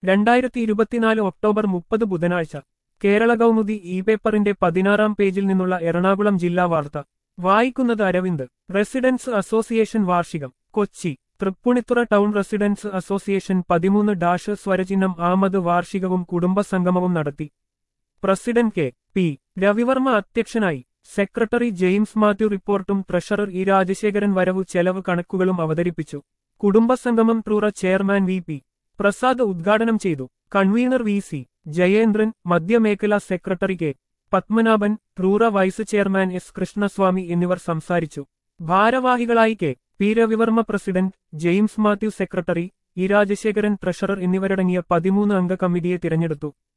രണ്ടായിരത്തി ഇരുപത്തിനാല് ഒക്ടോബർ മുപ്പത് ബുധനാഴ്ച കേരള കൗമുദി ഇ പേപ്പറിന്റെ പതിനാറാം പേജിൽ നിന്നുള്ള എറണാകുളം ജില്ലാ വാർത്ത വായിക്കുന്നത് അരവിന്ദ് റെസിഡൻസ് അസോസിയേഷൻ വാർഷികം Kochi Tripunithura town residence association പതിമൂന്ന് ഡാഷ് സ്വരചിഹ്നം ആമത് വാർഷികവും കുടുംബസംഗമവും നടത്തി പ്രസിഡന്റ് കെ പി രവിവർമ്മ അധ്യക്ഷനായി സെക്രട്ടറി ജെയിംസ് മാത്യു റിപ്പോർട്ടും ട്രഷറർ ഇ രാജശേഖരൻ വരവു ചെലവ് കണക്കുകളും അവതരിപ്പിച്ചു കുടുംബസംഗമം TRURA chairman V P Prasad ഉദ്ഘാടനം ചെയ്തു കൺവീനർ വി സി ജയേന്ദ്രൻ മധ്യമേഖലാ secretary K Padmanabhan TRURA vice chairman S Krishnaswamy എന്നിവർ സംസാരിച്ചു ഭാരവാഹികളായി K P Ravivarma president James Mathew secretary E Rajasekharan treasurer എന്നിവരടങ്ങിയ പതിമൂന്ന് അംഗ കമ്മിറ്റിയെ തിരഞ്ഞെടുത്തു